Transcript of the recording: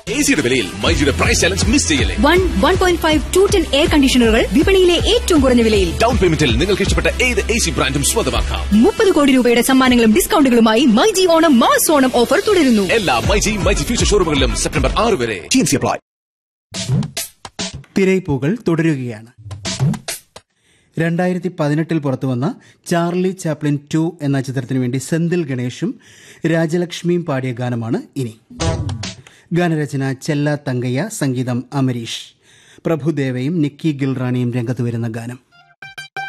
A സിയുടെ വിലയിൽ മൈജിയുടെ പ്രൈസ് ചലഞ്ച് മിസ് ചെയ്യല്ലേ one one point five to ten air കണ്ടീഷണറുകൾ വിപണിയിലെ ഏറ്റവും കുറഞ്ഞ വിലയിൽ ഡൗൺ പേയ്മെന്റിൽ നിങ്ങൾക്ക് ഇഷ്ടപ്പെട്ട ഏത് എ സി ബ്രാൻഡും സ്വന്തമാക്കാം മുപ്പത് കോടി രൂപയുടെ സമ്മാനങ്ങളും ഡിസ്കൗണ്ടുകളുമായി myG Onam mass Onam offer തുടരുന്നു എല്ലാ മൈജി മൈജി ഫ്യൂച്ചർ ഷോറൂമുകളിലും സെപ്റ്റംബർ ആറ് വരെ ടീംസി അപ്ലൈ തിരയിപ്പൂകൾ തുടരുകയാണ് രണ്ടായിരത്തി പതിനെട്ടിൽ പുറത്തുവന്ന ചാർലി ചാപ്ലിൻ ടു എന്ന ചിത്രത്തിനു വേണ്ടി സെന്തിൽ ഗണേഷും രാജലക്ഷ്മിയും പാടിയ ഗാനമാണ് ഇനി ഗാനരചന ചെല്ല തങ്കയ്യ സംഗീതം അമരീഷ് പ്രഭുദേവയും നിക്കി ഗിൽറാണിയും രംഗത്ത് വരുന്ന ഗാനം